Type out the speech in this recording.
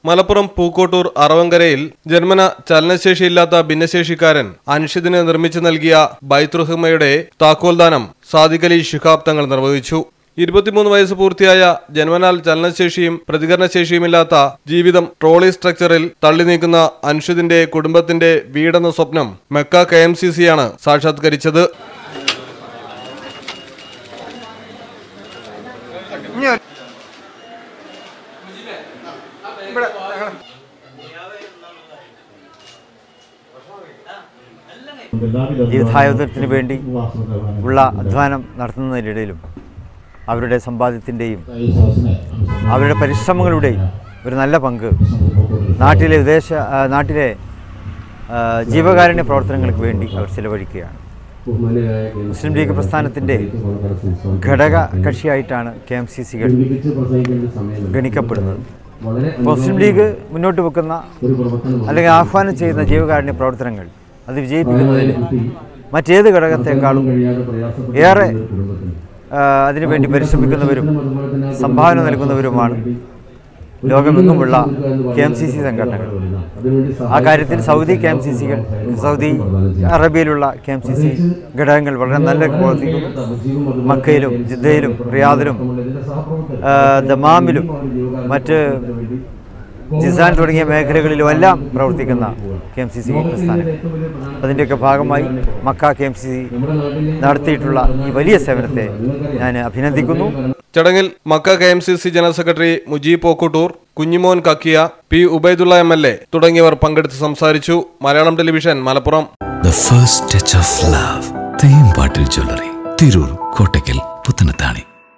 മലപ്പുറം പൂക്കോട്ടൂർ അറവങ്കരയിൽ ജന്മന ചലനശേഷിയില്ലാത്ത ഭിന്നശേഷിക്കാരൻ അൻഷിദിന് നിർമ്മിച്ചു നൽകിയ ബൈത്രുഹമയുടെ താക്കോൽദാനം സാദിഖലി ശിഹാബ് തങ്ങൾ നിർവഹിച്ചു ഇരുപത്തിമൂന്ന് വയസ്സ് പൂർത്തിയായ ജന്മനാൽ ചലനശേഷിയും പ്രതികരണശേഷിയുമില്ലാത്ത ജീവിതം ട്രോളി സ്ട്രക്ചറിൽ തള്ളി നീക്കുന്ന അൻഷിദിന്റെ കുടുംബത്തിന്റെ വീടെന്ന സ്വപ്നം മെക്ക കെ എം സി സിയാണ് സാക്ഷാത്കരിച്ചത് ജീവിതായോധനത്തിന് വേണ്ടി ഉള്ള അധ്വാനം നടത്തുന്നതിനിടയിലും അവരുടെ സമ്പാദ്യത്തിൻ്റെയും അവരുടെ പരിശ്രമങ്ങളുടെയും ഒരു നല്ല പങ്ക് നാട്ടിലെ വിദേശ ആ, നാട്ടിലെ ആ, ജീവകാരുണ്യ പ്രവർത്തനങ്ങൾക്ക് വേണ്ടി അവർ ചെലവഴിക്കുകയാണ് മുസ്ലിം ലീഗ് പ്രസ്ഥാനത്തിൻ്റെ ഘടക കക്ഷിയായിട്ടാണ് കെ എം സി സികൾ ഗണിക്കപ്പെടുന്നത് മുസ്ലിം ലീഗ് മുന്നോട്ട് വെക്കുന്ന അല്ലെങ്കിൽ ആഹ്വാനം ചെയ്യുന്ന ജീവകാരുണ്യ പ്രവർത്തനങ്ങൾ അത് വിജയിപ്പിക്കുന്നതിൽ മറ്റേത് ഘടകത്തെക്കാളും ഏറെ ആ, അതിനുവേണ്ടി പരിശ്രമിക്കുന്നവരും സംഭാവന നൽകുന്നവരുമാണ് ലോകമെങ്ങുമുള്ള കെ എം സി സി സംഘടനകൾ ആ കാര്യത്തിൽ സൗദി കെ എം സി സികൾ സൗദി അറേബ്യയിലുള്ള കെ എം സി സി ഘടകങ്ങൾ വളരെ നല്ല പ്രവർത്തിക്കുന്നു മക്കയിലും ജിദ്ദയിലും റിയാദിലും ആ, ദമാമിലും മറ്റ് ജിസാൻ തുടങ്ങിയ മേഖലകളിലും എല്ലാം പ്രവർത്തിക്കുന്ന കെ എം സി സി പ്രസ്ഥാനങ്ങൾ അതിൻ്റെയൊക്കെ ഭാഗമായി Mecca K M C C നടത്തിയിട്ടുള്ള ഈ വലിയ സേവനത്തെ ഞാൻ അഭിനന്ദിക്കുന്നു ചടങ്ങിൽ Mecca K M C C general secretary Mujeeb Pokkottoor Kunjimon Kakkiya P Ubaidullah M L A തുടങ്ങിയവർ പങ്കെടുത്ത് സംസാരിച്ചു Malayalam television Malappuram The first touch of love. Thembattil jewellery Tirur Kottakkal Puthanathani